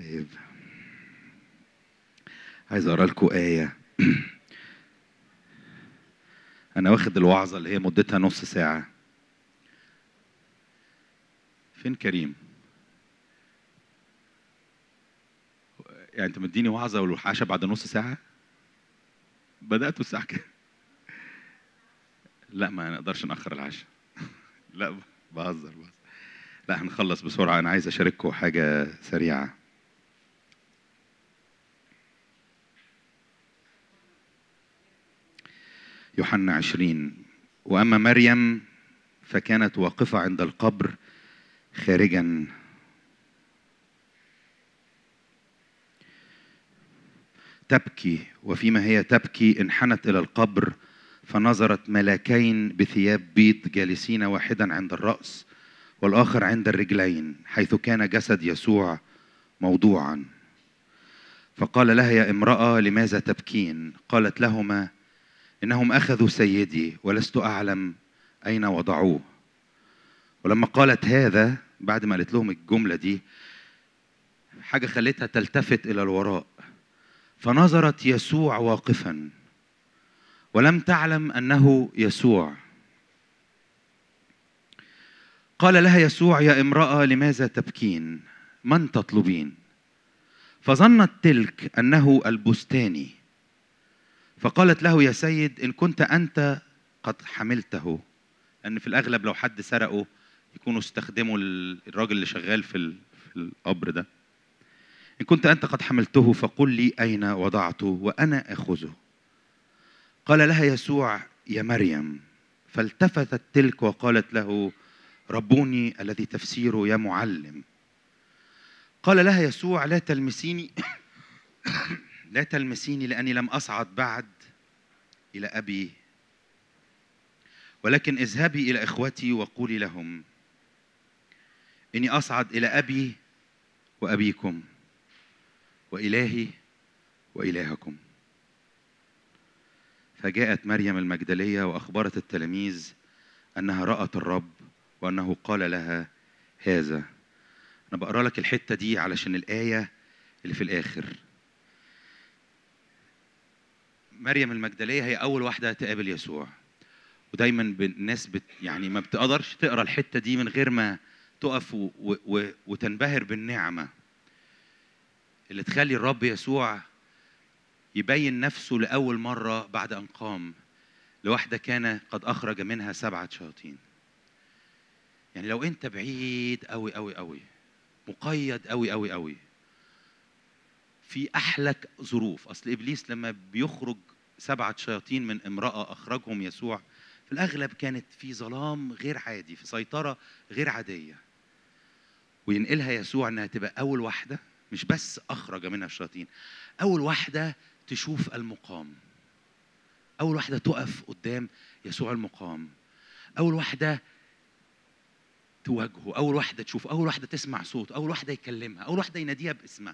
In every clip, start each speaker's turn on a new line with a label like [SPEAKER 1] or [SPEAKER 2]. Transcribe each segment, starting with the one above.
[SPEAKER 1] طيب عايز اقرا لكم آية أنا واخد الوعظة اللي هي مدتها نص ساعة فين كريم؟ يعني أنت مديني وعظة والعشاء بعد نص ساعة؟ بدأت الساعة كام؟ لا ما نقدرش نأخر العشاء لا بهزر بهزر لا هنخلص بسرعة أنا عايز أشارككم حاجة سريعة يوحنا عشرين وأما مريم فكانت واقفة عند القبر خارجا تبكي وفيما هي تبكي انحنت إلى القبر فنظرت ملاكين بثياب بيض جالسين واحدا عند الرأس والآخر عند الرجلين حيث كان جسد يسوع موضوعا فقال لها يا امرأة لماذا تبكين قالت لهما إنهم أخذوا سيدي ولست أعلم أين وضعوه ولما قالت هذا بعد ما قالت لهم الجملة دي حاجة خلتها تلتفت إلى الوراء فنظرت يسوع واقفا ولم تعلم أنه يسوع قال لها يسوع يا امرأة لماذا تبكين من تطلبين فظنت تلك أنه البستاني فقالت له يا سيد إن كنت أنت قد حملته لأن في الأغلب لو حد سرقه يكونوا استخدموا الراجل اللي شغال في ال- في القبر ده إن كنت أنت قد حملته فقل لي أين وضعته وأنا آخذه قال لها يسوع يا مريم فالتفتت تلك وقالت له ربوني الذي تفسيره يا معلم قال لها يسوع لا تلمسيني لا تلمسيني لأني لم أصعد بعد إلى أبي ولكن اذهبي إلى إخوتي وقولي لهم إني أصعد إلى أبي وأبيكم وإلهي وإلهكم فجاءت مريم المجدلية وأخبرت التلاميذ أنها رأت الرب وأنه قال لها هذا أنا بقرأ لك الحتة دي علشان الآية اللي في الآخر مريم المجدلية هي أول واحدة تقابل يسوع ودايما الناس بت يعني ما بتقدرش تقرا الحتة دي من غير ما تقف و و و وتنبهر بالنعمة اللي تخلي الرب يسوع يبين نفسه لأول مرة بعد أن قام لواحدة كان قد أخرج منها سبعة شياطين يعني لو أنت بعيد أوي أوي أوي مقيد أوي أوي أوي في أحلك ظروف أصل إبليس لما بيخرج سبعة شياطين من امرأة أخرجهم يسوع في الأغلب كانت في ظلام غير عادي في سيطرة غير عادية وينقلها يسوع إنها تبقى أول واحدة مش بس أخرج منها الشياطين أول واحدة تشوف المقام أول واحدة تقف قدام يسوع المقام أول واحدة تواجهه أول واحدة تشوف أول واحدة تسمع صوت أول واحدة يكلمها أول واحدة يناديها باسمها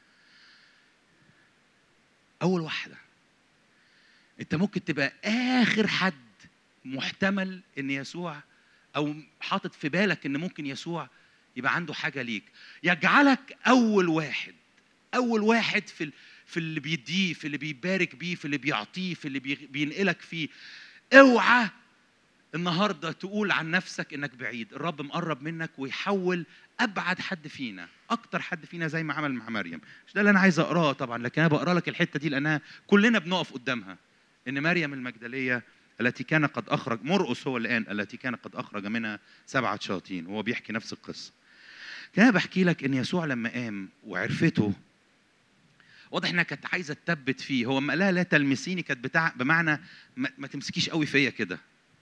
[SPEAKER 1] أول واحدة أنت ممكن تبقى آخر حد محتمل إن يسوع أو حاطط في بالك إن ممكن يسوع يبقى عنده حاجة ليك يجعلك أول واحد أول واحد في ال- في اللي بيديه في اللي بيبارك بيه في اللي بيعطيه في اللي بي- بينقلك فيه اوعى النهارده تقول عن نفسك انك بعيد الرب مقرب منك ويحول ابعد حد فينا اكتر حد فينا زي ما عمل مع مريم مش ده اللي انا عايز اقراه طبعا لكن انا بقرا لك الحته دي لانها كلنا بنقف قدامها ان مريم المجدليه التي كان قد اخرج مرقس هو اللي قال التي كان قد اخرج منها سبعه شياطين وهو بيحكي نفس القصه كان انا بحكي لك ان يسوع لما قام وعرفته واضح انها كانت عايزه تثبت فيه هو لما قال لها لا تلمسيني كانت بتاع بمعنى ما, ما تمسكيش قوي فيا كده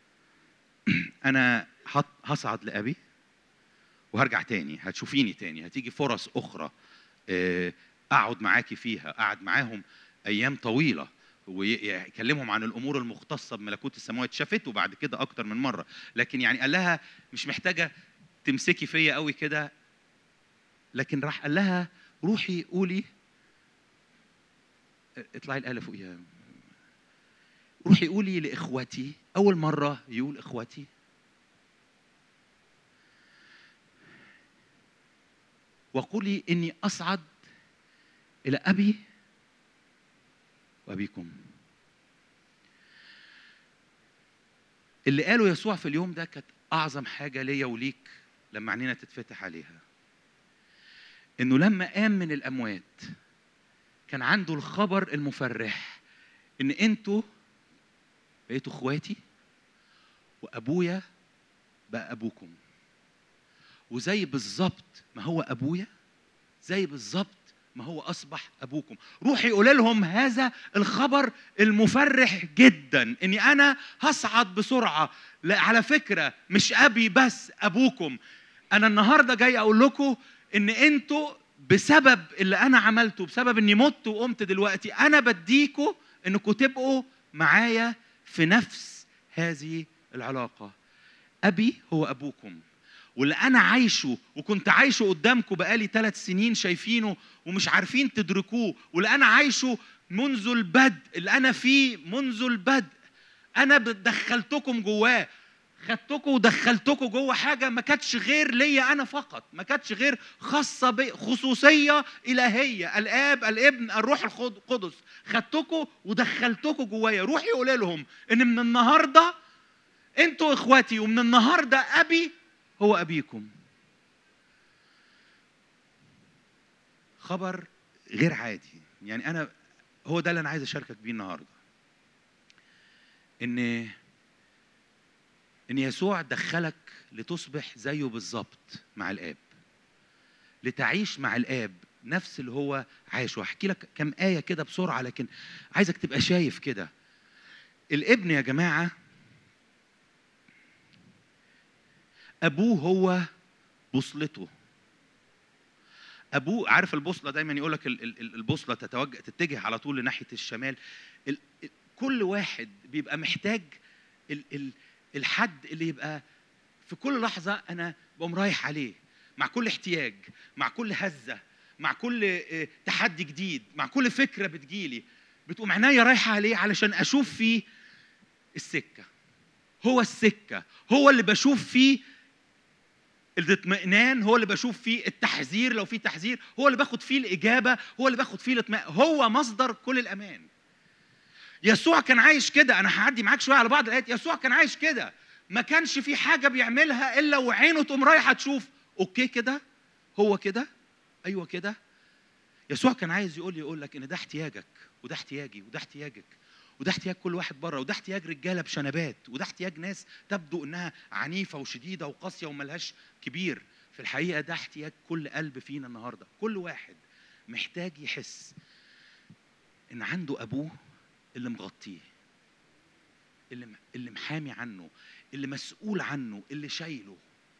[SPEAKER 1] انا هط- هصعد لابي وهرجع تاني هتشوفيني تاني هتيجي فرص اخرى آه، اقعد معاكي فيها قعد معاهم ايام طويله ويكلمهم عن الامور المختصه بملكوت السماوات شافته بعد كده اكتر من مره لكن يعني قال لها مش محتاجه تمسكي فيا قوي كده لكن راح قال لها روحي قولي اطلعي الآلة فوقيها روحي قولي لإخوتي أول مرة يقول إخوتي وقولي إني أصعد الى ابي وابيكم اللي قاله يسوع في اليوم ده كانت اعظم حاجه ليا وليك لما عينينا تتفتح عليها انه لما قام من الاموات كان عنده الخبر المفرح ان انتوا بقيتوا اخواتي وابويا بقى ابوكم وزي بالظبط ما هو ابويا زي بالظبط ما هو اصبح ابوكم روحي قول لهم هذا الخبر المفرح جدا اني انا هصعد بسرعه لا على فكره مش ابي بس ابوكم انا النهارده جاي اقول لكم ان انتوا بسبب اللي انا عملته بسبب اني مت وقمت دلوقتي انا بديكوا انكم تبقوا معايا في نفس هذه العلاقه ابي هو ابوكم واللي انا عايشه وكنت عايشه قدامكم بقالي ثلاث سنين شايفينه ومش عارفين تدركوه واللي انا عايشه منذ البدء اللي انا فيه منذ البدء انا دخلتكم جواه خدتكم ودخلتكم جوه حاجه ما كانتش غير ليا انا فقط ما كانتش غير خاصه بي خصوصيه الهيه الاب الابن الروح القدس خدتكم ودخلتكم جوايا روحي قول لهم ان من النهارده انتوا اخواتي ومن النهارده ابي هو ابيكم خبر غير عادي يعني انا هو ده اللي انا عايز اشاركك بيه النهارده ان ان يسوع دخلك لتصبح زيه بالظبط مع الاب لتعيش مع الاب نفس اللي هو عايشه واحكي لك كم ايه كده بسرعه لكن عايزك تبقى شايف كده الابن يا جماعه ابوه هو بوصلته ابوه عارف البوصله دايما يقول لك البوصله تتوجه تتجه على طول لناحيه الشمال كل واحد بيبقى محتاج الحد اللي يبقى في كل لحظه انا بقوم رايح عليه مع كل احتياج مع كل هزه مع كل تحدي جديد مع كل فكره بتجيلي بتقوم عينيا رايحه عليه علشان اشوف فيه السكه هو السكه هو اللي بشوف فيه الاطمئنان هو اللي بشوف فيه التحذير لو في تحذير هو اللي باخد فيه الاجابه هو اللي باخد فيه الاطمئنان هو مصدر كل الامان يسوع كان عايش كده انا هعدي معاك شويه على بعض الايات يسوع كان عايش كده ما كانش في حاجه بيعملها الا وعينه تقوم رايحه تشوف اوكي كده هو كده ايوه كده يسوع كان عايز يقول لي يقول لك ان ده احتياجك وده احتياجي وده احتياجك وده احتياج كل واحد بره وده احتياج رجاله بشنبات وده احتياج ناس تبدو انها عنيفه وشديده وقاسيه وملهاش كبير في الحقيقه ده احتياج كل قلب فينا النهارده كل واحد محتاج يحس ان عنده ابوه اللي مغطيه اللي اللي محامي عنه اللي مسؤول عنه اللي شايله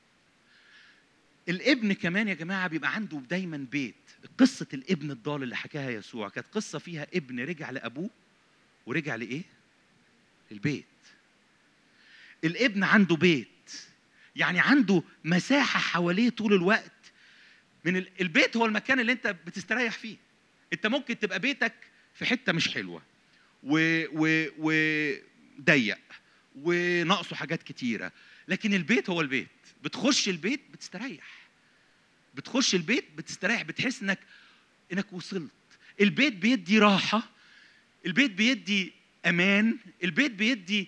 [SPEAKER 1] الابن كمان يا جماعه بيبقى عنده دايما بيت قصه الابن الضال اللي حكاها يسوع كانت قصه فيها ابن رجع لابوه ورجع لايه البيت الابن عنده بيت يعني عنده مساحه حواليه طول الوقت من البيت هو المكان اللي انت بتستريح فيه انت ممكن تبقى بيتك في حته مش حلوه و و وضيق وناقصه حاجات كتيره لكن البيت هو البيت بتخش البيت بتستريح بتخش البيت بتستريح بتحس انك انك وصلت البيت بيدي راحه البيت بيدي امان البيت بيدي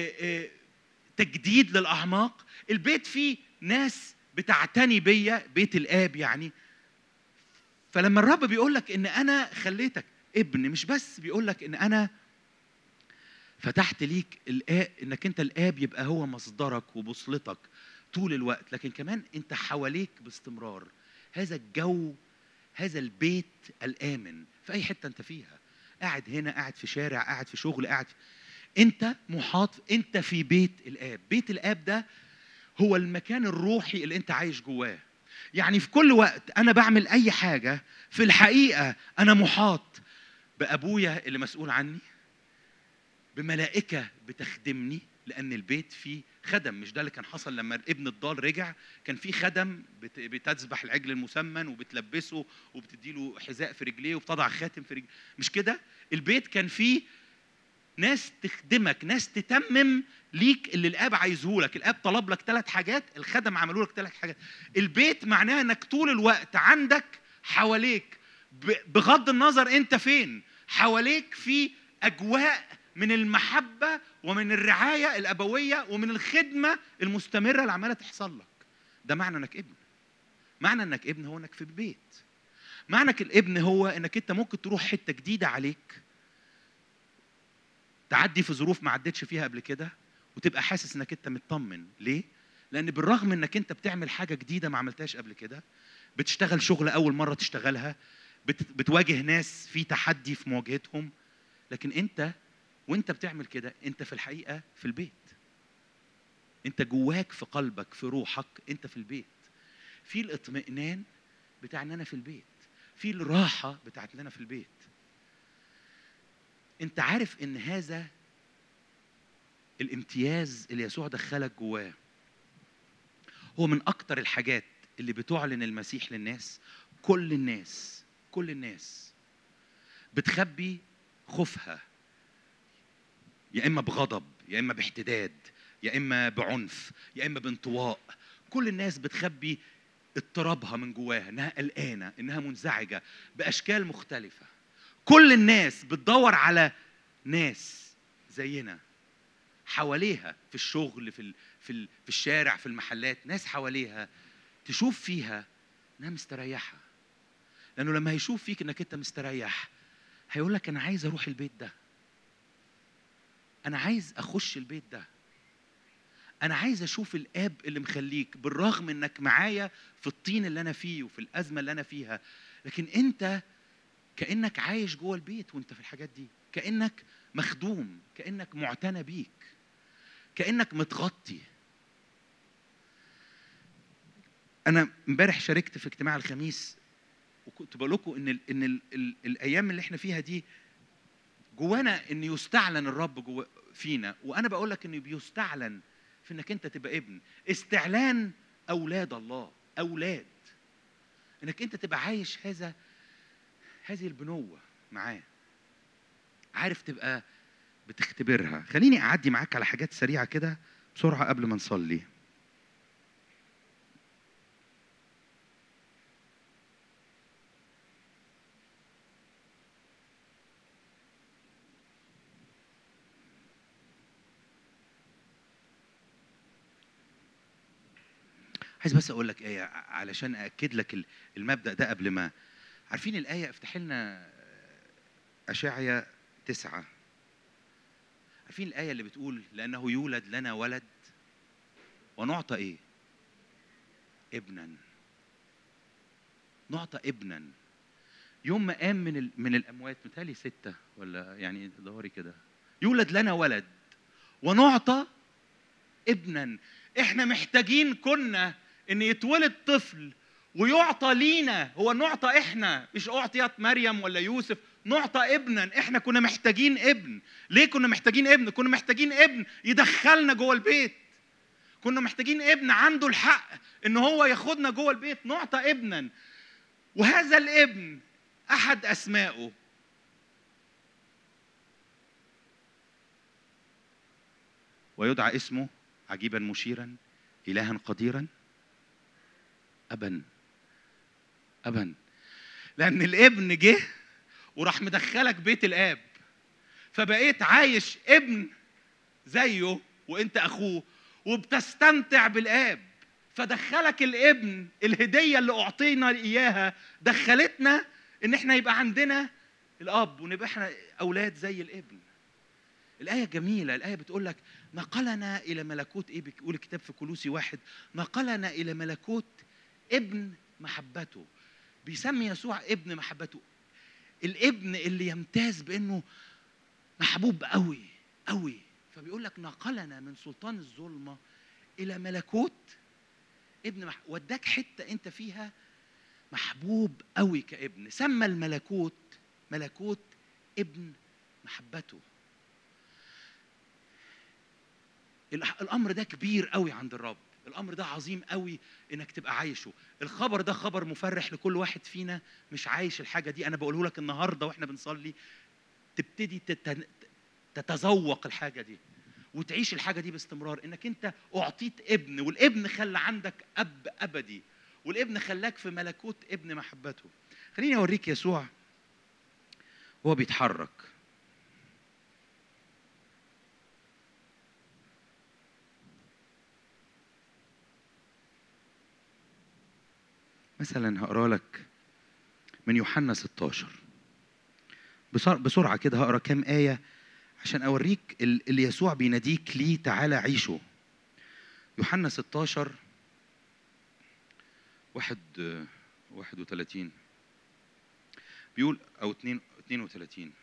[SPEAKER 1] تجديد للاعماق البيت فيه ناس بتعتني بيا بيت الاب يعني فلما الرب بيقول لك ان انا خليتك ابن مش بس بيقول لك ان انا فتحت ليك الآب انك انت الاب يبقى هو مصدرك وبوصلتك طول الوقت لكن كمان انت حواليك باستمرار هذا الجو هذا البيت الامن في اي حته انت فيها قاعد هنا قاعد في شارع قاعد في شغل قاعد في... انت محاط انت في بيت الاب بيت الاب ده هو المكان الروحي اللي انت عايش جواه يعني في كل وقت انا بعمل اي حاجه في الحقيقه انا محاط بابويا اللي مسؤول عني بملائكه بتخدمني لان البيت فيه خدم مش ده اللي كان حصل لما ابن الضال رجع كان في خدم بتذبح العجل المسمن وبتلبسه وبتديله حذاء في رجليه وبتضع خاتم في رجليه مش كده البيت كان فيه ناس تخدمك ناس تتمم ليك اللي الاب عايزه لك الاب طلب لك ثلاث حاجات الخدم عملوا لك ثلاث حاجات البيت معناها انك طول الوقت عندك حواليك ب- بغض النظر انت فين حواليك في اجواء من المحبه ومن الرعايه الابويه ومن الخدمه المستمره اللي عماله تحصل لك ده معنى انك ابن معنى انك ابن هو انك في البيت معنى الابن هو انك انت ممكن تروح حته جديده عليك تعدي في ظروف ما عدتش فيها قبل كده وتبقى حاسس انك انت مطمن ليه لان بالرغم انك انت بتعمل حاجه جديده ما عملتهاش قبل كده بتشتغل شغل اول مره تشتغلها بت- بتواجه ناس في تحدي في مواجهتهم لكن انت وانت بتعمل كده انت في الحقيقه في البيت انت جواك في قلبك في روحك انت في البيت في الاطمئنان بتاع ان انا في البيت في الراحه بتاعت ان انا في البيت انت عارف ان هذا الامتياز اللي يسوع دخلك جواه هو من اكتر الحاجات اللي بتعلن المسيح للناس كل الناس كل الناس بتخبي خوفها يا اما بغضب يا اما باحتداد يا اما بعنف يا اما بانطواء كل الناس بتخبي اضطرابها من جواها انها قلقانه انها منزعجه باشكال مختلفه كل الناس بتدور على ناس زينا حواليها في الشغل في ال... في ال... في الشارع في المحلات ناس حواليها تشوف فيها انها مستريحه لانه لما هيشوف فيك انك انت مستريح هيقول لك انا عايز اروح البيت ده انا عايز اخش البيت ده انا عايز اشوف الاب اللي مخليك بالرغم انك معايا في الطين اللي انا فيه وفي الازمه اللي انا فيها لكن انت كانك عايش جوه البيت وانت في الحاجات دي كانك مخدوم كانك معتنى بيك كانك متغطي انا امبارح شاركت في اجتماع الخميس وكنت بقول لكم ان ال ان ال ال الايام اللي احنا فيها دي جوانا ان يستعلن الرب جوا فينا وانا بقول لك انه بيستعلن في انك انت تبقى ابن استعلان اولاد الله اولاد انك انت تبقى عايش هذا هذه البنوه معاه عارف تبقى بتختبرها خليني اعدي معاك على حاجات سريعه كده بسرعه قبل ما نصلي عايز بس اقول لك ايه علشان ااكد لك ال- المبدا ده قبل ما عارفين الايه افتح لنا اشعيا تسعة عارفين الايه اللي بتقول لانه يولد لنا ولد ونعطى ايه ابنا نعطى ابنا يوم ما قام من ال- من الاموات متهيألي ستة ولا يعني دوري كده يولد لنا ولد ونعطى ابنا احنا محتاجين كنا ان يتولد طفل ويعطى لينا هو نعطى احنا مش اعطيت مريم ولا يوسف نعطى ابنا احنا كنا محتاجين ابن ليه كنا محتاجين ابن كنا محتاجين ابن يدخلنا جوه البيت كنا محتاجين ابن عنده الحق ان هو ياخدنا جوه البيت نعطى ابنا وهذا الابن احد اسمائه ويدعى اسمه عجيبا مشيرا إلها قديرا أبا أبا لأن الابن جه وراح مدخلك بيت الآب فبقيت عايش ابن زيه وانت اخوه وبتستمتع بالاب فدخلك الابن الهديه اللي اعطينا اياها دخلتنا ان احنا يبقى عندنا الاب ونبقى احنا اولاد زي الابن الآية جميلة الآية بتقول لك نقلنا إلى ملكوت إيه بيقول الكتاب في كلوسي واحد نقلنا إلى ملكوت ابن محبته بيسمي يسوع ابن محبته الابن اللي يمتاز بأنه محبوب قوي قوي فبيقول لك نقلنا من سلطان الظلمة إلى ملكوت ابن مح... وداك حتة أنت فيها محبوب قوي كابن سمى الملكوت ملكوت ابن محبته الامر ده كبير قوي عند الرب الامر ده عظيم قوي انك تبقى عايشه الخبر ده خبر مفرح لكل واحد فينا مش عايش الحاجه دي انا بقوله لك النهارده واحنا بنصلي تبتدي تت- تتذوق الحاجه دي وتعيش الحاجه دي باستمرار انك انت اعطيت ابن والابن خلى عندك اب ابدي والابن خلاك في ملكوت ابن محبته خليني اوريك يسوع وهو بيتحرك مثلا هقرا لك من يوحنا 16 بسر- بسرعه كده هقرا كام ايه عشان اوريك ال- اللي يسوع بيناديك ليه تعالى عيشه يوحنا 16 واحد آه، 31 بيقول او 2 32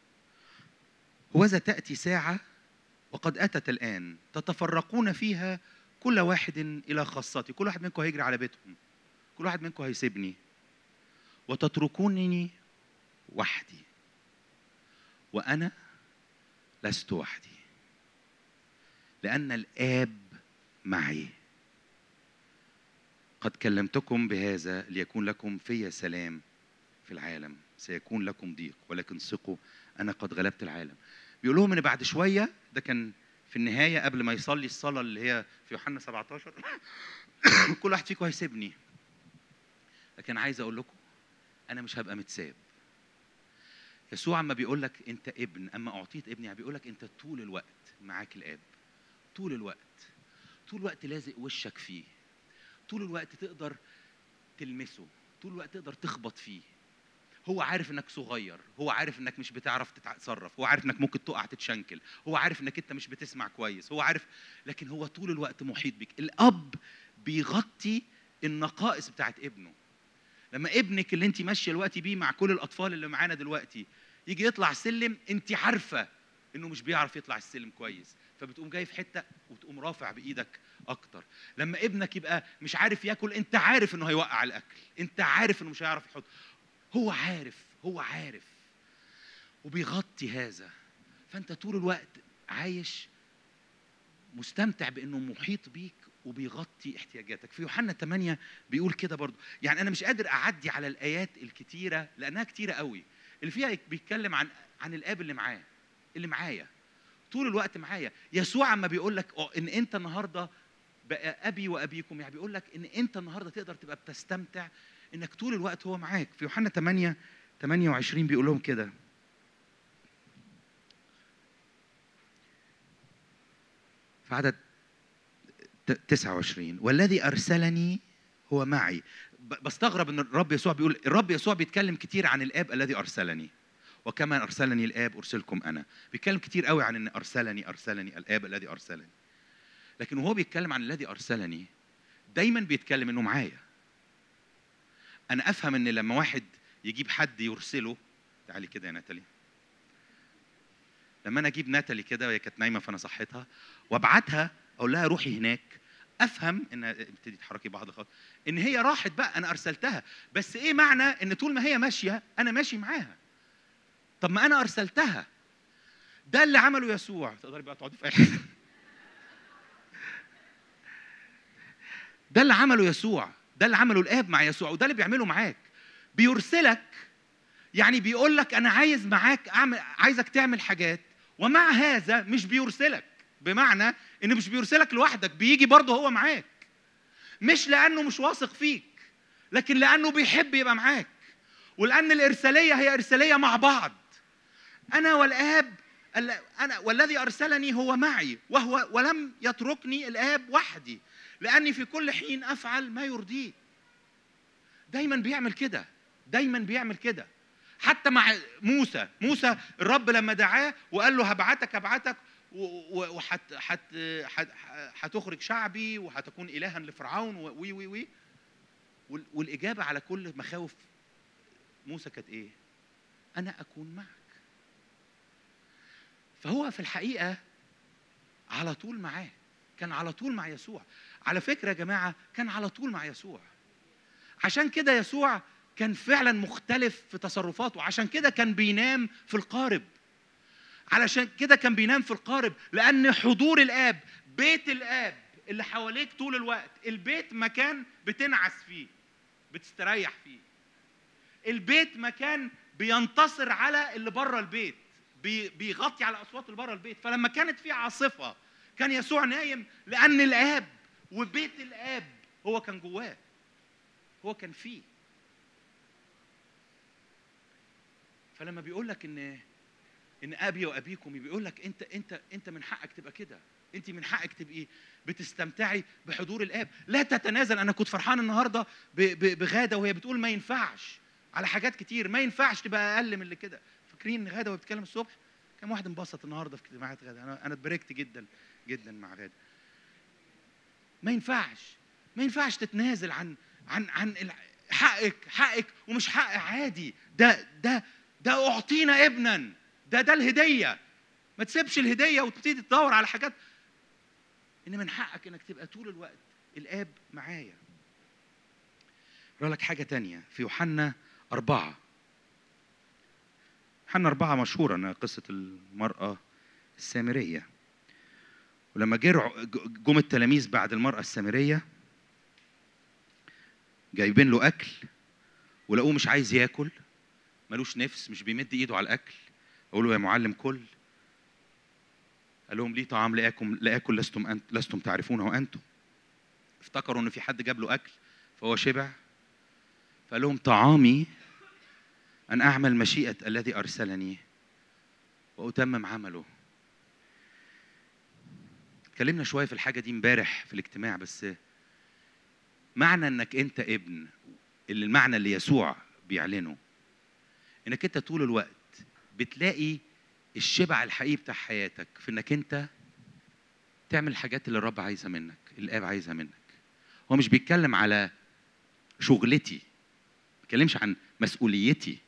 [SPEAKER 1] وذا تأتي ساعة وقد أتت الآن تتفرقون فيها كل واحد إلى خاصته كل واحد منكم هيجري على بيتهم كل واحد منكم هيسيبني وتتركونني وحدي وأنا لست وحدي لأن الآب معي قد كلمتكم بهذا ليكون لكم في سلام في العالم سيكون لكم ضيق ولكن ثقوا انا قد غلبت العالم بيقول لهم ان بعد شويه ده كان في النهايه قبل ما يصلي الصلاه اللي هي في يوحنا 17 كل واحد فيكم هيسيبني لكن عايز اقول لكم انا مش هبقى متساب يسوع اما بيقول لك انت ابن اما اعطيت ابني بيقول لك انت طول الوقت معاك الاب طول الوقت طول الوقت لازق وشك فيه طول الوقت تقدر تلمسه طول الوقت تقدر تخبط فيه هو عارف انك صغير هو عارف انك مش بتعرف تتصرف هو عارف انك ممكن تقع تتشنكل هو عارف انك انت مش بتسمع كويس هو عارف لكن هو طول الوقت محيط بك الاب بيغطي النقائص بتاعت ابنه لما ابنك اللي انت ماشيه دلوقتي بيه مع كل الاطفال اللي معانا دلوقتي يجي يطلع سلم انت عارفه انه مش بيعرف يطلع السلم كويس فبتقوم جاي في حته وتقوم رافع بايدك اكتر لما ابنك يبقى مش عارف ياكل انت عارف انه هيوقع الاكل انت عارف انه مش هيعرف يحط هو عارف هو عارف وبيغطي هذا فانت طول الوقت عايش مستمتع بانه محيط بيك وبيغطي احتياجاتك في يوحنا 8 بيقول كده برضو يعني انا مش قادر اعدي على الايات الكتيره لانها كتيره قوي اللي فيها بيتكلم عن عن الاب اللي معاه اللي معايا طول الوقت معايا يسوع اما بيقول لك ان انت النهارده بقى ابي وابيكم يعني بيقول لك ان انت النهارده تقدر تبقى بتستمتع انك طول الوقت هو معاك في يوحنا 8 28 بيقول لهم كده في عدد 29 والذي ارسلني هو معي بستغرب ان الرب يسوع بيقول الرب يسوع بيتكلم كتير عن الاب الذي ارسلني وكما ارسلني الاب ارسلكم انا بيتكلم كتير قوي عن ان ارسلني ارسلني الاب الذي ارسلني لكن وهو بيتكلم عن الذي ارسلني دايما بيتكلم انه معايا انا افهم ان لما واحد يجيب حد يرسله تعالي كده يا ناتالي لما انا اجيب ناتالي كده وهي كانت نايمه فانا صحيتها وابعتها اقول لها روحي هناك افهم ان ابتدي تحركي بعض خالص ان هي راحت بقى انا ارسلتها بس ايه معنى ان طول ما هي ماشيه انا ماشي معاها طب ما انا ارسلتها ده اللي عمله يسوع تقدري بقى تقعدي في اي حته ده اللي عمله يسوع ده اللي عمله الاب مع يسوع وده اللي بيعمله معاك بيرسلك يعني بيقول لك انا عايز معاك اعمل عايزك تعمل حاجات ومع هذا مش بيرسلك بمعنى ان مش بيرسلك لوحدك بيجي برضه هو معاك مش لانه مش واثق فيك لكن لانه بيحب يبقى معاك ولان الارساليه هي ارساليه مع بعض انا والاب انا والذي ارسلني هو معي وهو ولم يتركني الاب وحدي لاني في كل حين افعل ما يرضيه دايما بيعمل كده دايما بيعمل كده حتى مع موسى موسى الرب لما دعاه وقال له هبعتك هبعتك وهتخرج شعبي وهتكون الها لفرعون وي وي وي والاجابه على كل مخاوف موسى كانت ايه انا اكون معك فهو في الحقيقه على طول معاه كان على طول مع يسوع على فكره يا جماعه كان على طول مع يسوع عشان كده يسوع كان فعلا مختلف في تصرفاته عشان كده كان بينام في القارب علشان كده كان بينام في القارب لان حضور الاب بيت الاب اللي حواليك طول الوقت البيت مكان بتنعس فيه بتستريح فيه البيت مكان بينتصر على اللي بره البيت بيغطي على اصوات اللي بره البيت فلما كانت في عاصفه كان يسوع نايم لان الاب وبيت الاب هو كان جواه هو كان فيه فلما بيقول لك ان ان ابي وابيكم بيقول لك انت انت انت من حقك تبقى كده انت من حقك تبقي بتستمتعي بحضور الاب لا تتنازل انا كنت فرحان النهارده ب- ب- بغاده وهي بتقول ما ينفعش على حاجات كتير ما ينفعش تبقى اقل من اللي كده فاكرين غاده وهي بتتكلم الصبح كم واحد انبسط النهارده في اجتماعات غاده انا انا اتباركت جدا جدا مع غاده ما ينفعش ما ينفعش تتنازل عن عن عن الع- حقك حقك ومش حق عادي ده ده ده اعطينا ابنا ده ده الهديه ما تسيبش الهديه وتبتدي تدور على حاجات ان من حقك انك تبقى طول الوقت الاب معايا اقرا لك حاجه تانية في يوحنا أربعة يوحنا أربعة مشهورة إنها قصة المرأة السامرية ولما جرعوا جم التلاميذ بعد المرأة السامرية جايبين له أكل ولقوه مش عايز ياكل ملوش نفس مش بيمد إيده على الأكل أقول له يا معلم كل قال لهم ليه طعام لآكم لآكل لستم أنت لستم تعرفونه أنتم افتكروا إن في حد جاب له أكل فهو شبع فقال لهم طعامي أن أعمل مشيئة الذي أرسلني وأتمم عمله اتكلمنا شوية في الحاجة دي امبارح في الاجتماع بس معنى انك انت ابن اللي المعنى اللي يسوع بيعلنه انك انت طول الوقت بتلاقي الشبع الحقيقي بتاع حياتك في انك انت تعمل الحاجات اللي الرب عايزها منك اللي الاب عايزها منك هو مش بيتكلم على شغلتي ما بيتكلمش عن مسؤوليتي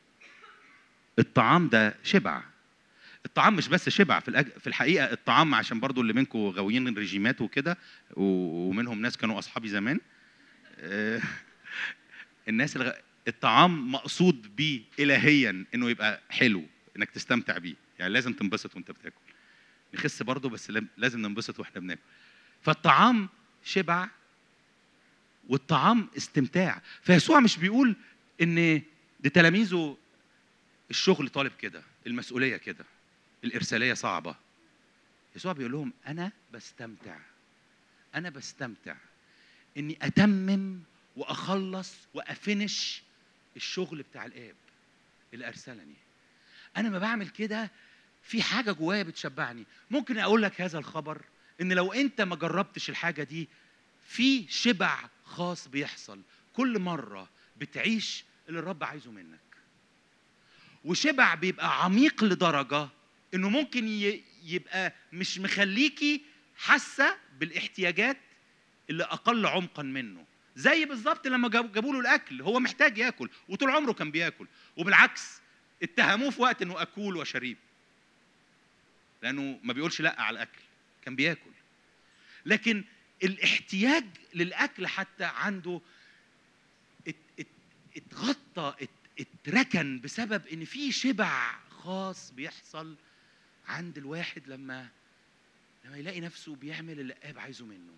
[SPEAKER 1] الطعام ده شبع الطعام مش بس شبع في الأج... في الحقيقه الطعام عشان برضو اللي منكم غاويين الرجيمات وكده و- ومنهم ناس كانوا اصحابي زمان آه، الناس الغ... الطعام مقصود بيه الهيا انه يبقى حلو انك تستمتع بيه يعني لازم تنبسط وانت بتاكل نخس برضو بس لم- لازم ننبسط واحنا بناكل فالطعام شبع والطعام استمتاع فيسوع مش بيقول ان لتلاميذه الشغل طالب كده المسؤوليه كده الارساليه صعبه يسوع بيقول لهم انا بستمتع انا بستمتع اني اتمم واخلص وافنش الشغل بتاع الاب اللي ارسلني انا ما بعمل كده في حاجه جوايا بتشبعني ممكن اقول لك هذا الخبر ان لو انت ما جربتش الحاجه دي في شبع خاص بيحصل كل مره بتعيش اللي الرب عايزه منك وشبع بيبقى عميق لدرجه انه ممكن ي- يبقى مش مخليكي حاسه بالاحتياجات اللي اقل عمقا منه زي بالظبط لما جاب- جابوا له الاكل هو محتاج ياكل وطول عمره كان بياكل وبالعكس اتهموه في وقت انه اكول وشريب لانه ما بيقولش لا على الاكل كان بياكل لكن الاحتياج للاكل حتى عنده ات- ات- اتغطى ات- اتركن بسبب ان في شبع خاص بيحصل عند الواحد لما لما يلاقي نفسه بيعمل اللي الاب عايزه منه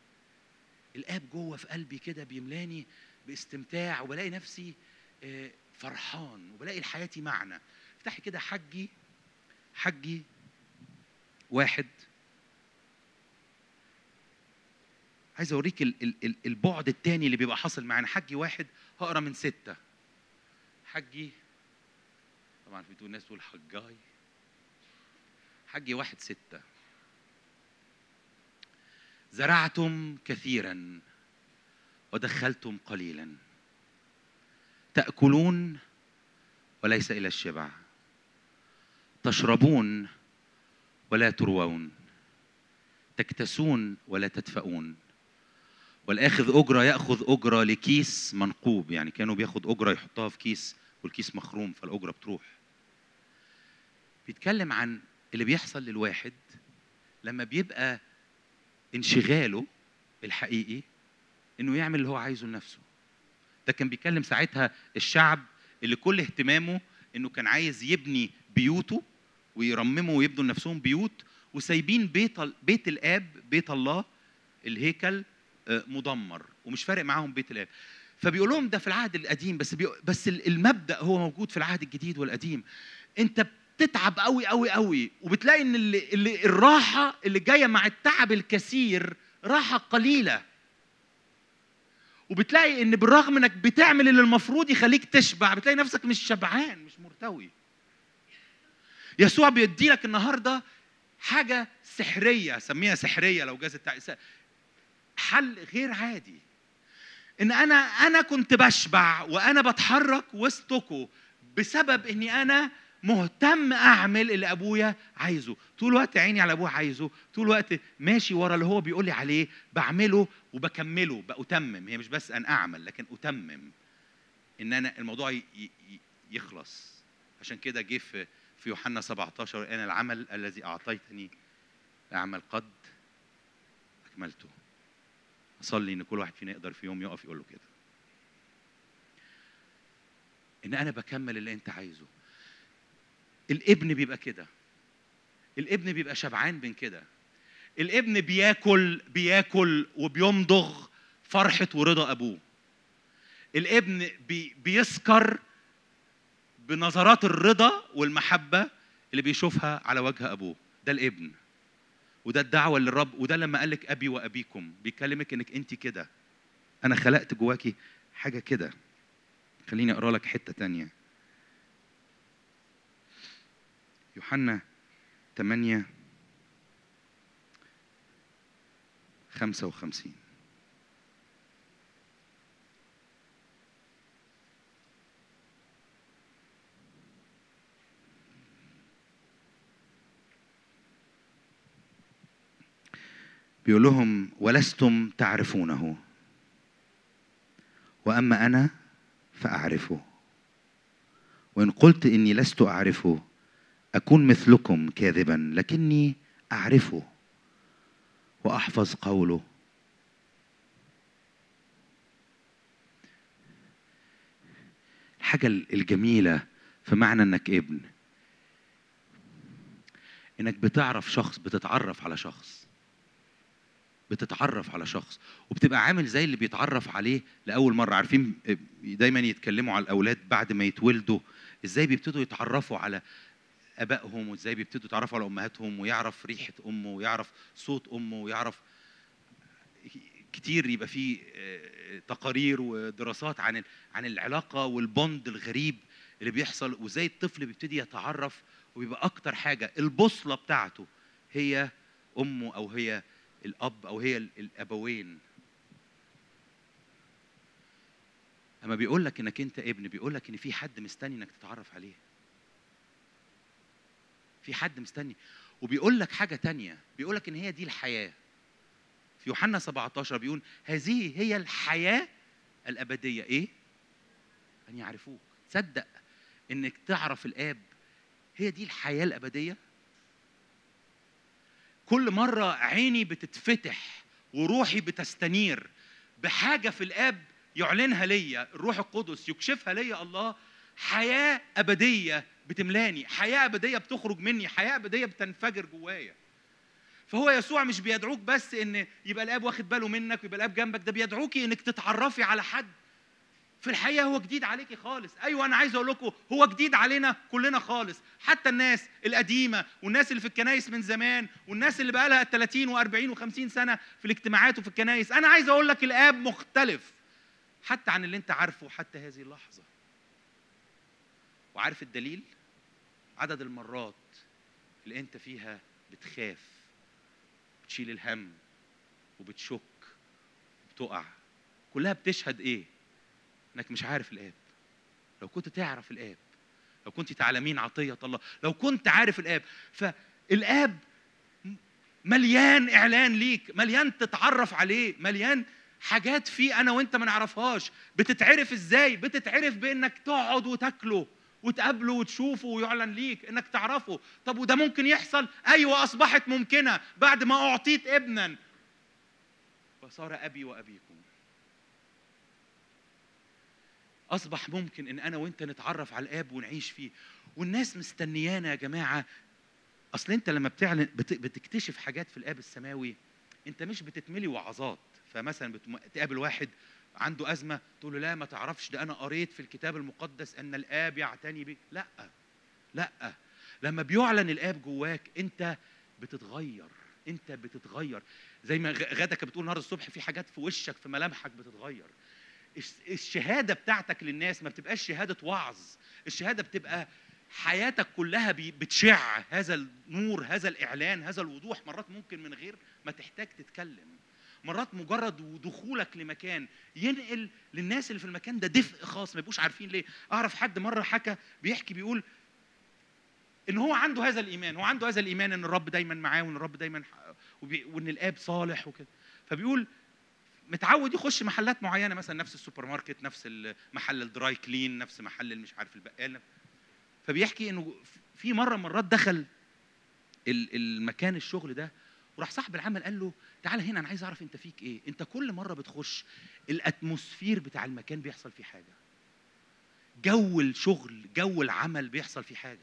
[SPEAKER 1] الاب جوه في قلبي كده بيملاني باستمتاع وبلاقي نفسي آه، فرحان وبلاقي لحياتي معنى افتحي كده حجي حجي واحد عايز اوريك ال- ال- ال- البعد التاني اللي بيبقى حاصل معانا حجي واحد هقرا من ستة حجي طبعا في ناس تقول حجاي حجي واحد ستة زرعتم كثيرا ودخلتم قليلا تأكلون وليس إلى الشبع تشربون ولا تروون تكتسون ولا تدفؤون والآخذ أجرة يأخذ أجرة لكيس منقوب يعني كانوا بياخد أجرة يحطها في كيس والكيس مخروم فالأجرة بتروح بيتكلم عن اللي بيحصل للواحد لما بيبقى انشغاله الحقيقي انه يعمل اللي هو عايزه لنفسه ده كان بيتكلم ساعتها الشعب اللي كل اهتمامه انه كان عايز يبني بيوته ويرمموا ويبنوا لنفسهم بيوت وسايبين بيت بيت الاب بيت الله الهيكل آه، مدمر ومش فارق معاهم بيت الاب فبيقول لهم ده في العهد القديم بس بيقول بس المبدا هو موجود في العهد الجديد والقديم انت بتتعب قوي قوي قوي وبتلاقي ان اللي, اللي الراحه اللي جايه مع التعب الكثير راحه قليله وبتلاقي ان بالرغم انك بتعمل اللي المفروض يخليك تشبع بتلاقي نفسك مش شبعان مش مرتوي يسوع بيدي لك النهارده حاجه سحريه سميها سحريه لو جاز التع... حل غير عادي ان انا انا كنت بشبع وانا بتحرك وسطكم بسبب اني انا مهتم اعمل اللي ابويا عايزه طول الوقت عيني على ابويا عايزه طول الوقت ماشي ورا اللي هو بيقول لي عليه بعمله وبكمله بأتمم هي مش بس ان اعمل لكن اتمم ان انا الموضوع ي- ي- يخلص عشان كده جه في في يوحنا 17 انا العمل الذي اعطيتني اعمل قد اكملته اصلي ان كل واحد فينا يقدر في يوم يقف يقول له كده ان انا بكمل اللي انت عايزه الابن بيبقى كده الابن بيبقى شبعان من كده الابن بياكل بياكل وبيمضغ فرحة ورضا أبوه الابن بي بيسكر بنظرات الرضا والمحبة اللي بيشوفها على وجه أبوه ده الابن وده الدعوة للرب وده لما قال لك أبي وأبيكم بيكلمك إنك أنت كده أنا خلقت جواكي حاجة كده خليني أقرأ لك حتة تانية يوحنا 8 55 بيقول لهم ولستم تعرفونه واما انا فاعرفه وان قلت اني لست اعرفه اكون مثلكم كاذبا لكني اعرفه واحفظ قوله الحاجه الجميله في معنى انك ابن انك بتعرف شخص بتتعرف على شخص بتتعرف على شخص وبتبقى عامل زي اللي بيتعرف عليه لاول مره عارفين دايما يتكلموا على الاولاد بعد ما يتولدوا ازاي بيبتدوا يتعرفوا على ابائهم وازاي بيبتدوا يتعرفوا على امهاتهم ويعرف ريحه امه ويعرف صوت امه ويعرف كتير يبقى فيه آه، تقارير ودراسات عن ال- عن العلاقه والبوند الغريب اللي بيحصل وازاي الطفل بيبتدي يتعرف وبيبقى اكتر حاجه البوصله بتاعته هي امه او هي الاب او هي ال- الابوين اما بيقول لك انك انت ابن بيقول لك ان في حد مستني انك تتعرف عليه في حد مستني وبيقول لك حاجه تانية بيقول لك ان هي دي الحياه في يوحنا 17 بيقول هذه هي الحياه الابديه ايه ان يعرفوك تصدق انك تعرف الاب هي دي الحياه الابديه كل مرة عيني بتتفتح وروحي بتستنير بحاجة في الآب يعلنها ليا الروح القدس يكشفها ليا الله حياة أبدية بتملاني حياة أبدية بتخرج مني حياة أبدية بتنفجر جوايا فهو يسوع مش بيدعوك بس ان يبقى الاب واخد باله منك ويبقى الاب جنبك ده بيدعوكي انك تتعرفي على حد في الحقيقه هو جديد عليكي خالص ايوه انا عايز اقول لكم هو جديد علينا كلنا خالص حتى الناس القديمه والناس اللي في الكنايس من زمان والناس اللي بقى لها 30 و40 و50 سنه في الاجتماعات وفي الكنايس انا عايز اقول لك الاب مختلف حتى عن اللي انت عارفه حتى هذه اللحظه وعارف الدليل عدد المرات اللي انت فيها بتخاف بتشيل الهم وبتشك وبتقع كلها بتشهد ايه انك مش عارف الاب لو كنت تعرف الاب لو كنت تعلمين عطيه الله لو كنت عارف الاب فالاب مليان اعلان ليك مليان تتعرف عليه مليان حاجات فيه انا وانت ما نعرفهاش بتتعرف ازاي بتتعرف بانك تقعد وتاكله وتقابله وتشوفه ويعلن ليك انك تعرفه طب وده ممكن يحصل ايوه اصبحت ممكنه بعد ما اعطيت ابنا فصار ابي وابيكم اصبح ممكن ان انا وانت نتعرف على الاب ونعيش فيه والناس مستنيانا يا جماعه اصل انت لما بتعلن بت- بتكتشف حاجات في الاب السماوي انت مش بتتملي وعظات فمثلا بتم- تقابل واحد عنده ازمه تقول له لا ما تعرفش ده انا قريت في الكتاب المقدس ان الاب يعتني بك لا لا لما بيعلن الاب جواك انت بتتغير انت بتتغير زي ما غ- غاده كانت بتقول النهارده الصبح في حاجات في وشك في ملامحك بتتغير الش- الشهاده بتاعتك للناس ما بتبقاش شهاده وعظ الشهاده بتبقى حياتك كلها بي- بتشع هذا النور هذا الاعلان هذا الوضوح مرات ممكن من غير ما تحتاج تتكلم مرات مجرد دخولك لمكان ينقل للناس اللي في المكان ده دفء خاص ما يبقوش عارفين ليه اعرف حد مره حكى بيحكي بيقول ان هو عنده هذا الايمان هو عنده هذا الايمان ان الرب دايما معاه وان الرب دايما ح- وبي- وان الاب صالح وكده فبيقول متعود يخش محلات معينه مثلا نفس السوبر ماركت نفس ال- محل الدراي كلين نفس محل اللي مش عارف البقال فبيحكي انه في مره من مرات دخل ال- المكان الشغل ده وراح صاحب العمل قال له تعالى هنا انا عايز اعرف انت فيك ايه انت كل مره بتخش الاتموسفير بتاع المكان بيحصل فيه حاجه جو الشغل جو العمل بيحصل فيه حاجه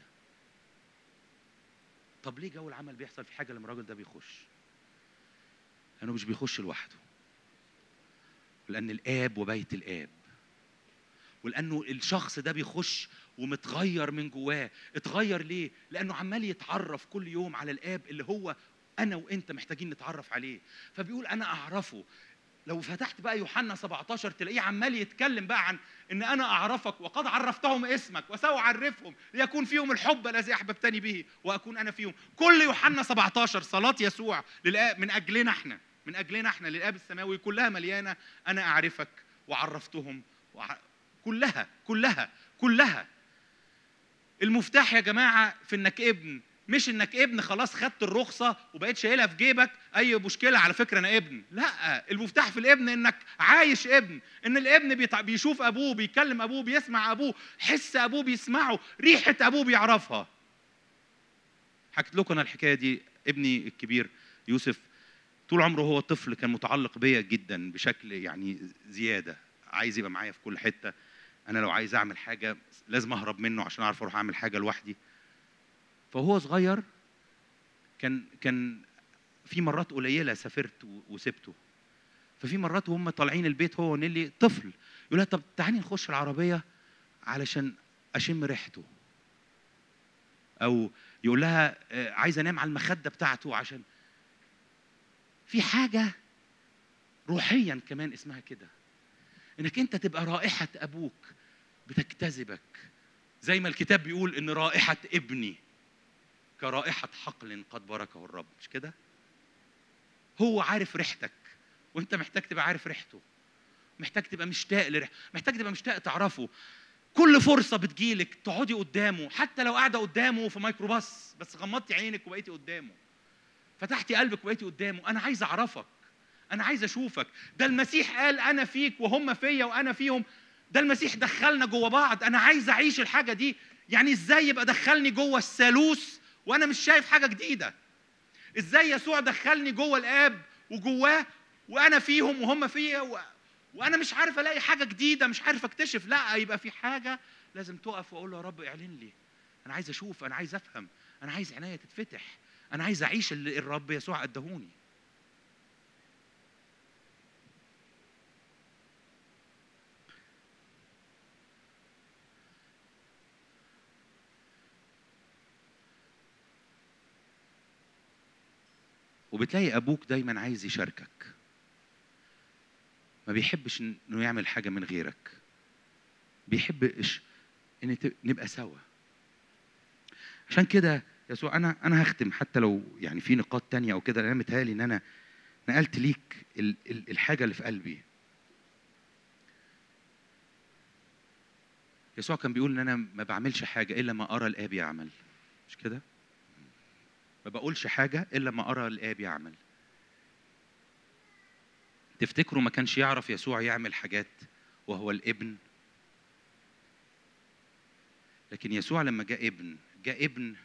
[SPEAKER 1] طب ليه جو العمل بيحصل فيه حاجه لما الراجل ده بيخش لانه مش بيخش لوحده لان الاب وبيت الاب ولانه الشخص ده بيخش ومتغير من جواه اتغير ليه لانه عمال يتعرف كل يوم على الاب اللي هو انا وانت محتاجين نتعرف عليه فبيقول انا اعرفه لو فتحت بقى يوحنا 17 تلاقيه عمال يتكلم بقى عن ان انا اعرفك وقد عرفتهم اسمك وساعرفهم ليكون فيهم الحب الذي احببتني به واكون انا فيهم كل يوحنا 17 صلاه يسوع للآب من اجلنا احنا من اجلنا احنا للاب السماوي كلها مليانه انا اعرفك وعرفتهم وع... كلها كلها كلها المفتاح يا جماعه في انك ابن مش انك ابن خلاص خدت الرخصه وبقيت شايلها في جيبك اي مشكله على فكره انا ابن لا المفتاح في الابن انك عايش ابن ان الابن بيتع... بيشوف ابوه بيكلم ابوه بيسمع ابوه حس ابوه بيسمعه ريحه ابوه بيعرفها حكيت لكم انا الحكايه دي ابني الكبير يوسف طول عمره هو طفل كان متعلق بيا جدا بشكل يعني زياده عايز يبقى معايا في كل حته انا لو عايز اعمل حاجه لازم اهرب منه عشان اعرف اروح اعمل حاجه لوحدي فهو صغير كان كان في مرات قليله سافرت و- وسبته ففي مرات وهم طالعين البيت هو ونيلي طفل يقول لها طب تعالي نخش العربيه علشان اشم ريحته او يقول لها آه، عايز انام على المخده بتاعته عشان في حاجه روحيا كمان اسمها كده انك انت تبقى رائحه ابوك بتجتذبك زي ما الكتاب بيقول ان رائحه ابني كرائحه حقل قد باركه الرب مش كده هو عارف ريحتك وانت محتاج تبقى عارف ريحته محتاج تبقى مشتاق لريحته محتاج تبقى مشتاق تعرفه كل فرصة بتجيلك تقعدي قدامه حتى لو قاعدة قدامه في ميكروباص بس غمضتي عينك وبقيتي قدامه فتحتي قلبك وبقيتي قدامه أنا عايز أعرفك أنا عايز أشوفك ده المسيح قال أنا فيك وهم فيا وأنا فيهم ده المسيح دخلنا جوه بعض أنا عايز أعيش الحاجة دي يعني إزاي يبقى دخلني جوه الثالوث وأنا مش شايف حاجة جديدة إزاي يسوع دخلني جوه الآب وجواه وأنا فيهم وهم فيا و... وانا مش عارف الاقي حاجه جديده مش عارف اكتشف لا يبقى في حاجه لازم تقف واقول له يا رب اعلن لي انا عايز اشوف انا عايز افهم انا عايز عناية تتفتح انا عايز اعيش اللي الرب يسوع ادهوني وبتلاقي ابوك دايما عايز يشاركك ما بيحبش انه يعمل حاجه من غيرك بيحبش ان ت- نبقى سوا عشان كده يسوع انا انا هختم حتى لو يعني في نقاط تانية او كده انا متهيألي ان انا نقلت ليك ال- ال- الحاجه اللي في قلبي يسوع كان بيقول ان انا ما بعملش حاجه الا ما ارى الاب يعمل مش كده ما بقولش حاجه الا ما ارى الاب يعمل تفتكروا ما كانش يعرف يسوع يعمل حاجات وهو الابن لكن يسوع لما جاء ابن جاء ابن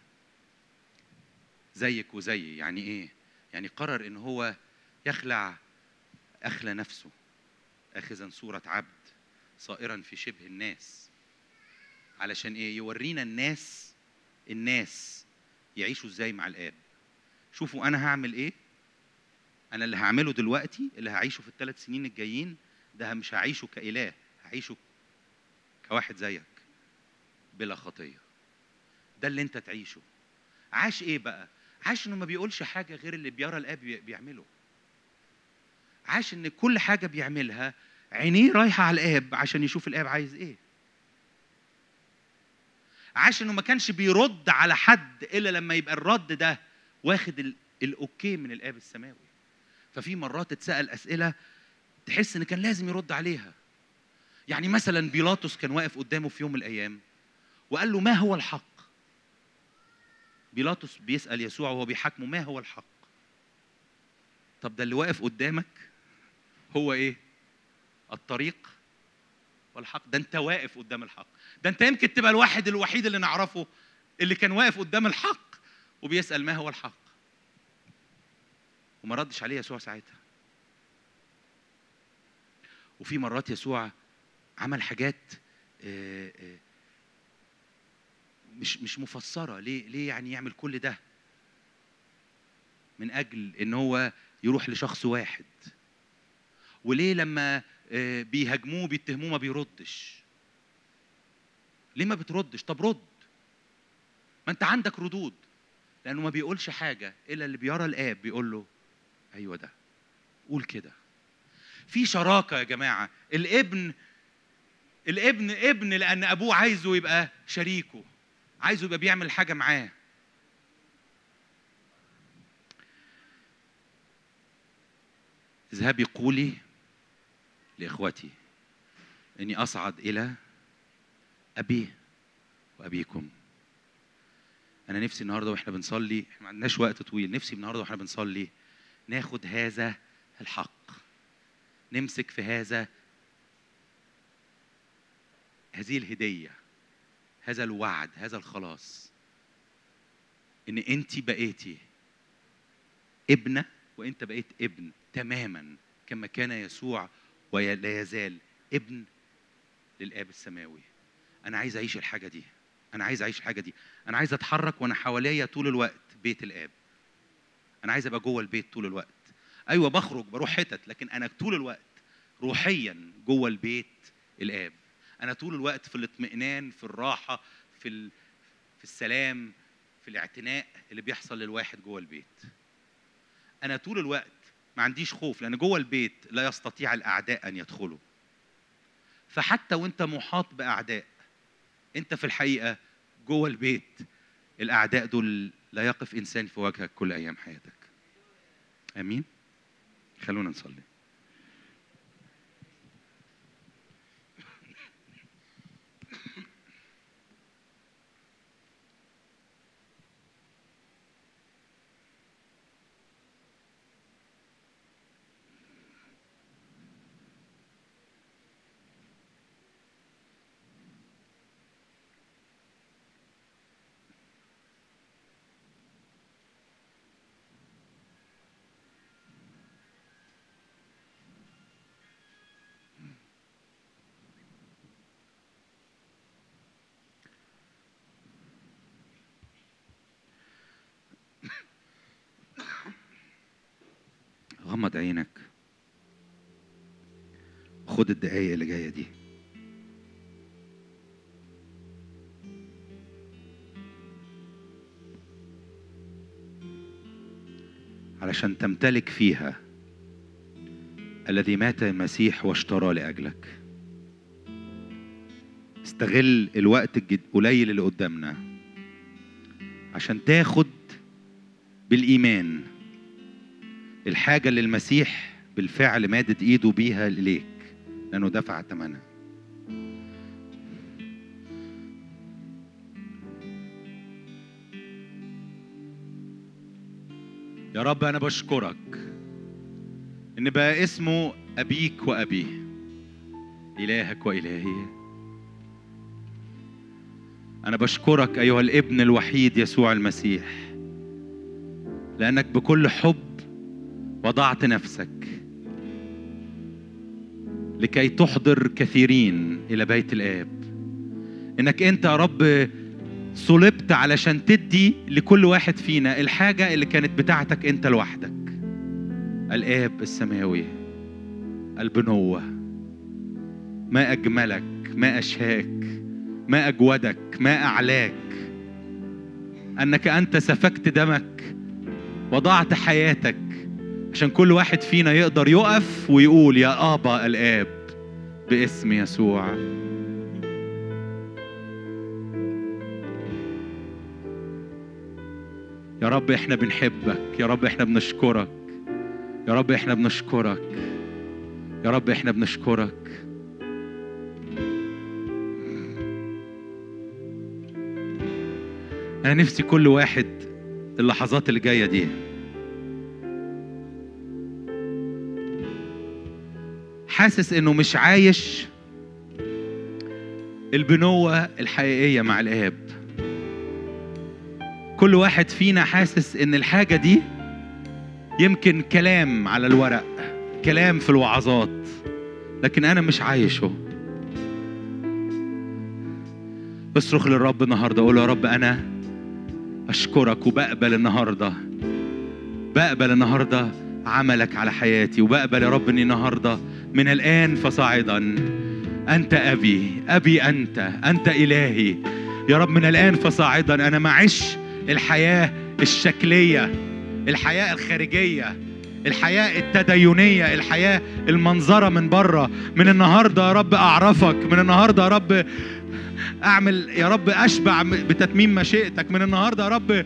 [SPEAKER 1] زيك وزيي يعني ايه يعني قرر ان هو يخلع اخلى نفسه اخذا صوره عبد صائرا في شبه الناس علشان ايه يورينا الناس الناس يعيشوا ازاي مع الاب شوفوا انا هعمل ايه انا اللي هعمله دلوقتي اللي هعيشه في الثلاث سنين الجايين ده مش هعيشه كاله هعيشه كواحد زيك بلا خطيه ده اللي انت تعيشه عاش ايه بقى عاش انه ما بيقولش حاجه غير اللي بيرى الاب بي- بيعمله عاش ان كل حاجه بيعملها عينيه رايحه على الاب عشان يشوف الاب عايز ايه عاش انه ما كانش بيرد على حد الا لما يبقى الرد ده واخد ال- الاوكي من الاب السماوي ففي مرات اتسال اسئله تحس ان كان لازم يرد عليها يعني مثلا بيلاطس كان واقف قدامه في يوم من الايام وقال له ما هو الحق بيلاطس بيسال يسوع وهو بيحاكمه ما هو الحق طب ده اللي واقف قدامك هو ايه الطريق والحق ده انت واقف قدام الحق ده انت يمكن تبقى الواحد الوحيد اللي نعرفه اللي كان واقف قدام الحق وبيسال ما هو الحق وما ردش عليه يسوع ساعتها وفي مرات يسوع عمل حاجات آه، آه، مش مش مفسره ليه ليه يعني يعمل كل ده من اجل ان هو يروح لشخص واحد وليه لما آه، بيهاجموه بيتهموه ما بيردش ليه ما بتردش طب رد ما انت عندك ردود لانه ما بيقولش حاجه الا اللي بيرى الاب بيقول له ايوه ده قول كده في شراكه يا جماعه الابن الابن ابن لان ابوه عايزه يبقى شريكه عايزه يبقى بيعمل حاجه معاه اذهبي قولي لاخوتي اني اصعد الى ابي وابيكم انا نفسي النهارده واحنا بنصلي احنا ما عندناش وقت طويل نفسي النهارده واحنا بنصلي ناخد هذا الحق نمسك في هذا هذه الهديه هذا الوعد هذا الخلاص ان انت بقيتي ابنه وانت بقيت ابن تماما كما كان يسوع ولا يزال ابن للاب السماوي انا عايز اعيش الحاجه دي انا عايز اعيش الحاجه دي انا عايز اتحرك وانا حواليا طول الوقت بيت الاب انا عايز ابقى جوه البيت طول الوقت ايوه بخرج بروح حتت لكن انا طول الوقت روحيا جوه البيت الاب انا طول الوقت في الاطمئنان في الراحه في ال... في السلام في الاعتناء اللي بيحصل للواحد جوه البيت انا طول الوقت ما عنديش خوف لان جوه البيت لا يستطيع الاعداء ان يدخلوا فحتى وانت محاط باعداء انت في الحقيقه جوه البيت الاعداء دول لا يقف انسان في وجهك كل ايام حياتك امين خلونا نصلي غمض عينك خد الدقايق اللي جايه دي علشان تمتلك فيها الذي مات المسيح واشترى لاجلك استغل الوقت الجد- قليل اللي قدامنا عشان تاخد بالايمان الحاجة اللي المسيح بالفعل مادت ايده بيها اليك لانه دفع ثمنها يا رب انا بشكرك ان بقى اسمه ابيك وابيه الهك والهي انا بشكرك ايها الابن الوحيد يسوع المسيح لانك بكل حب وضعت نفسك لكي تحضر كثيرين الى بيت الاب انك انت يا رب صلبت علشان تدي لكل واحد فينا الحاجه اللي كانت بتاعتك انت لوحدك الاب السماوي البنوه ما اجملك ما اشهاك ما اجودك ما اعلاك انك انت سفكت دمك وضعت حياتك عشان كل واحد فينا يقدر يقف ويقول يا ابا الاب باسم يسوع يا رب احنا بنحبك يا رب احنا بنشكرك يا رب احنا بنشكرك يا رب احنا بنشكرك انا نفسي كل واحد اللحظات اللي جايه دي حاسس انه مش عايش البنوة الحقيقية مع الآب كل واحد فينا حاسس ان الحاجة دي يمكن كلام على الورق كلام في الوعظات لكن انا مش عايشه اصرخ للرب النهارده قول له يا رب انا اشكرك وبقبل النهارده بقبل النهارده عملك على حياتي وبقبل يا رب اني النهارده من الان فصاعدا انت ابي ابي انت انت الهي يا رب من الان فصاعدا انا معيش الحياه الشكليه الحياه الخارجيه الحياه التدينيه الحياه المنظره من بره من النهارده يا رب اعرفك من النهارده يا رب اعمل يا رب اشبع بتتميم مشيئتك من النهارده يا رب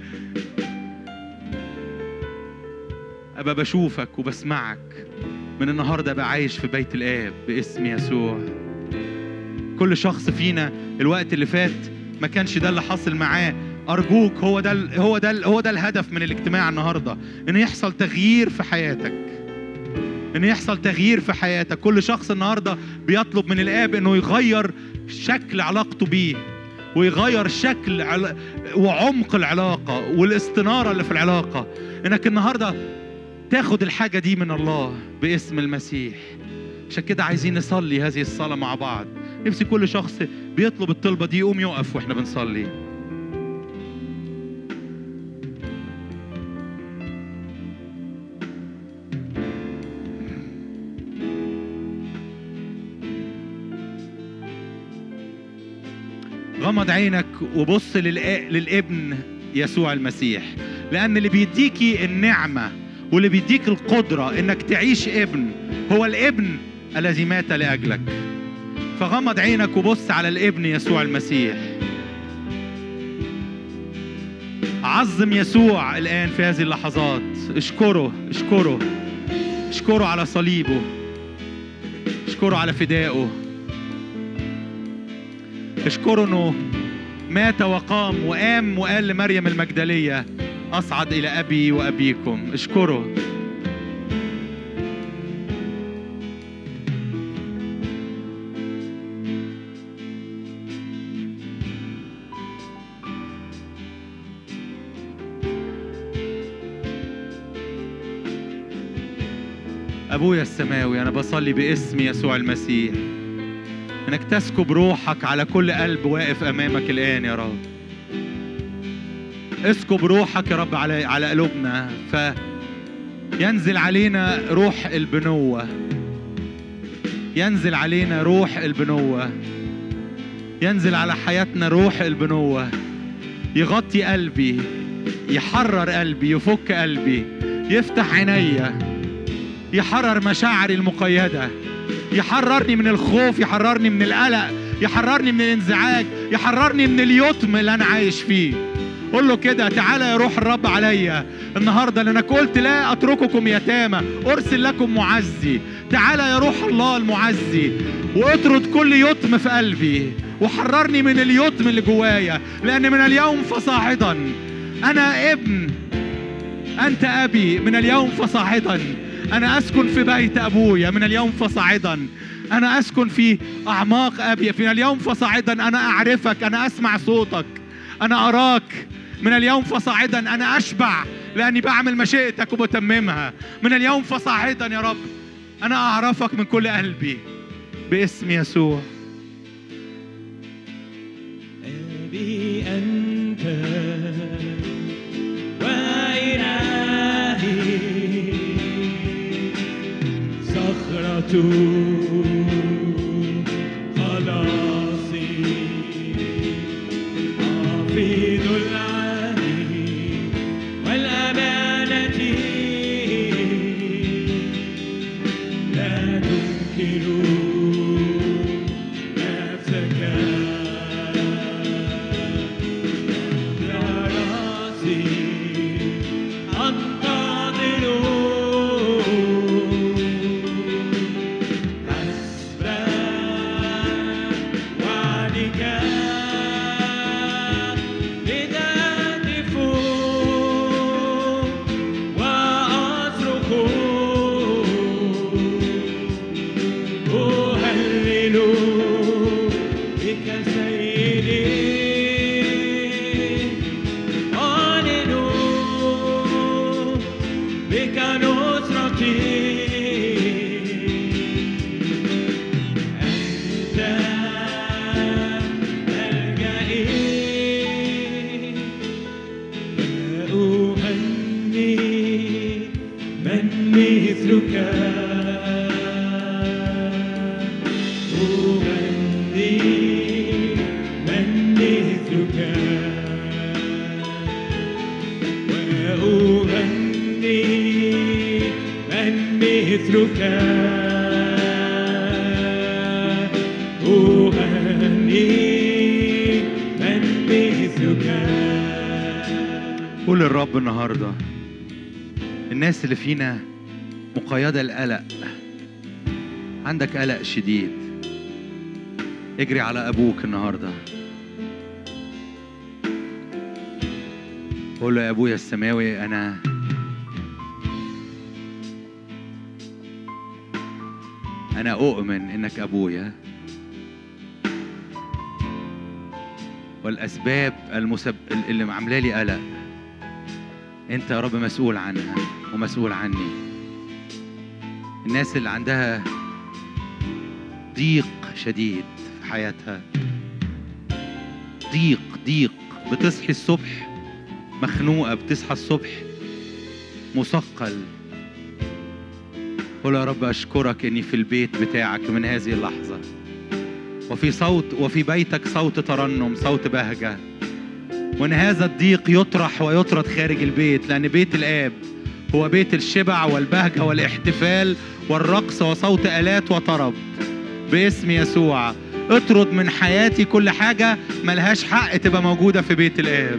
[SPEAKER 1] ابقى بشوفك وبسمعك من النهارده ابقى عايش في بيت الاب باسم يسوع كل شخص فينا الوقت اللي فات ما كانش ده اللي حاصل معاه ارجوك هو ده ال- هو ده ال- هو ده الهدف من الاجتماع النهارده ان يحصل تغيير في حياتك ان يحصل تغيير في حياتك كل شخص النهارده بيطلب من الاب انه يغير شكل علاقته بيه ويغير شكل عل... وعمق العلاقه والاستناره اللي في العلاقه انك النهارده تاخد الحاجه دي من الله باسم المسيح عشان كده عايزين نصلي هذه الصلاه مع بعض نفسي كل شخص بيطلب الطلبه دي يقوم يقف واحنا بنصلي غمض عينك وبص للآ- للابن يسوع المسيح لأن اللي بيديكي النعمة واللي بيديك القدرة إنك تعيش ابن هو الابن الذي مات لأجلك فغمض عينك وبص على الابن يسوع المسيح عظم يسوع الآن في هذه اللحظات اشكره اشكره اشكره على صليبه اشكره على فدائه اشكره انه مات وقام وقام وقال لمريم المجدلية أصعد إلى أبي وأبيكم اشكره أبويا السماوي أنا بصلي باسم يسوع المسيح انك تسكب روحك على كل قلب واقف امامك الان يا رب اسكب روحك يا رب على على قلوبنا فينزل علينا روح البنوة ينزل علينا روح البنوة ينزل على حياتنا روح البنوة يغطي قلبي يحرر قلبي يفك قلبي يفتح عينيا يحرر مشاعري المقيده يحررني من الخوف يحررني من القلق يحررني من الانزعاج يحررني من اليتم اللي انا عايش فيه قول له كده تعالى يا روح الرب عليا النهارده لانك قلت لا اترككم يتامى ارسل لكم معزي تعالى يا روح الله المعزي واطرد كل يتم في قلبي وحررني من اليتم اللي جوايا لان من اليوم فصاعدا انا ابن أنت أبي من اليوم فصاعدا أنا أسكن في بيت أبويا من اليوم فصاعدا أنا أسكن في أعماق أبي من اليوم فصاعدا أنا أعرفك أنا أسمع صوتك أنا أراك من اليوم فصاعدا أنا أشبع لأني بعمل مشيئتك وبتممها من اليوم فصاعدا يا رب أنا أعرفك من كل قلبي باسم يسوع
[SPEAKER 2] أبي أنت وإلهي صخرة خلاصي حافظ العهد والأمانة لا تنكر مثلك وأغني من مثلك أغني من مثلك
[SPEAKER 1] قول للرب النهارده الناس اللي فينا مقيدة القلق عندك قلق شديد اجري على ابوك النهارده قول له يا ابويا السماوي انا انا اؤمن انك ابويا والاسباب المسب... اللي عامله لي قلق انت يا رب مسؤول عنها ومسؤول عني الناس اللي عندها ضيق شديد في حياتها ضيق ضيق بتصحي الصبح مخنوقة بتصحى الصبح مثقل قول يا رب أشكرك إني في البيت بتاعك من هذه اللحظة وفي صوت وفي بيتك صوت ترنم صوت بهجة وإن هذا الضيق يطرح ويطرد خارج البيت لأن بيت الآب هو بيت الشبع والبهجة والاحتفال والرقص وصوت آلات وطرب باسم يسوع اطرد من حياتي كل حاجة ملهاش حق تبقى موجودة في بيت الآب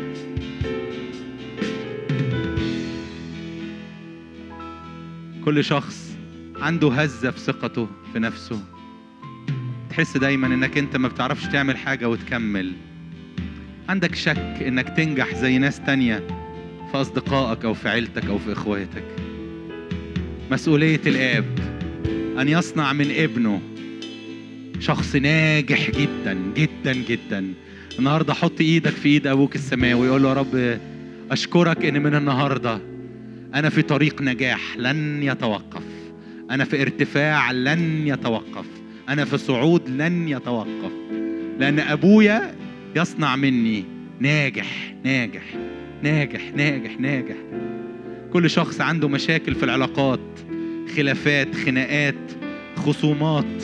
[SPEAKER 1] كل شخص عنده هزة في ثقته في نفسه تحس دايما انك انت ما بتعرفش تعمل حاجة وتكمل عندك شك انك تنجح زي ناس تانية في اصدقائك او في عيلتك او في اخواتك مسؤولية الاب ان يصنع من ابنه شخص ناجح جدا جدا جدا النهارده حط ايدك في ايد ابوك السماوي ويقول له يا رب اشكرك ان من النهارده انا في طريق نجاح لن يتوقف انا في ارتفاع لن يتوقف انا في صعود لن يتوقف لان ابويا يصنع مني ناجح ناجح ناجح ناجح ناجح كل شخص عنده مشاكل في العلاقات خلافات خناقات خصومات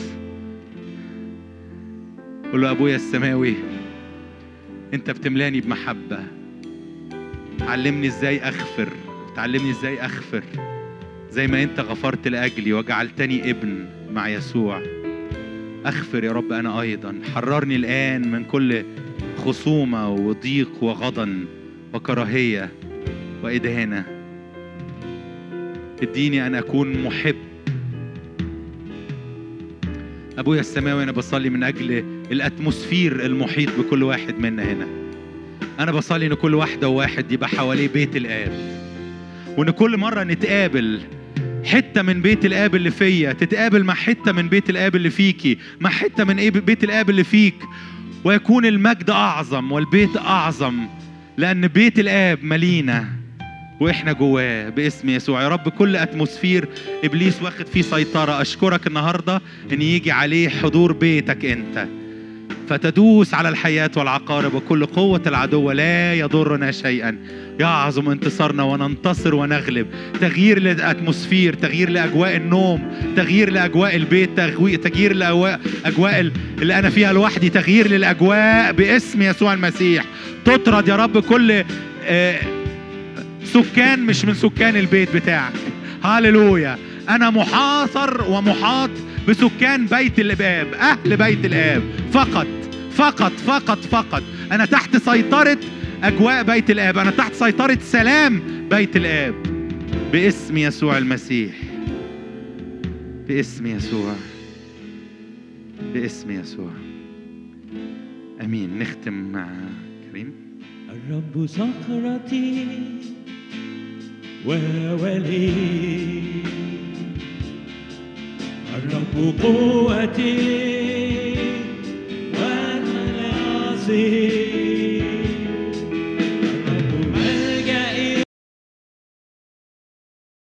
[SPEAKER 1] قول له ابويا السماوي انت بتملاني بمحبه علمني ازاي اغفر تعلمني ازاي اغفر زي ما انت غفرت لاجلي وجعلتني ابن مع يسوع اغفر يا رب انا ايضا حررني الان من كل خصومه وضيق وغضن وكراهيه وادهانه اديني ان اكون محب ابويا السماوي انا بصلي من اجل الاتموسفير المحيط بكل واحد منا هنا انا بصلي ان كل واحده وواحد يبقى حواليه بيت الاب وان كل مره نتقابل حته من بيت الاب اللي فيا تتقابل مع حته من بيت الاب اللي فيكي مع حته من ايه بيت الاب اللي فيك ويكون المجد اعظم والبيت اعظم لان بيت الاب ملينا واحنا جواه باسم يسوع يا رب كل اتموسفير ابليس واخد فيه سيطره اشكرك النهارده ان يجي عليه حضور بيتك انت فتدوس على الحياة والعقارب وكل قوة العدو لا يضرنا شيئا يعظم انتصارنا وننتصر ونغلب تغيير للأتموسفير تغيير لأجواء النوم تغيير لأجواء البيت تغوي- تغيير لأجواء أجواء ال- اللي أنا فيها لوحدي تغيير للأجواء باسم يسوع المسيح تطرد يا رب كل آه، سكان مش من سكان البيت بتاعك هاليلويا انا محاصر ومحاط بسكان بيت الاب اهل بيت الاب فقط فقط فقط فقط انا تحت سيطره اجواء بيت الاب انا تحت سيطره سلام بيت الاب باسم يسوع المسيح باسم يسوع باسم يسوع امين نختم مع كريم
[SPEAKER 2] الرب صخرتي وولي الرب قوتي وخلاصي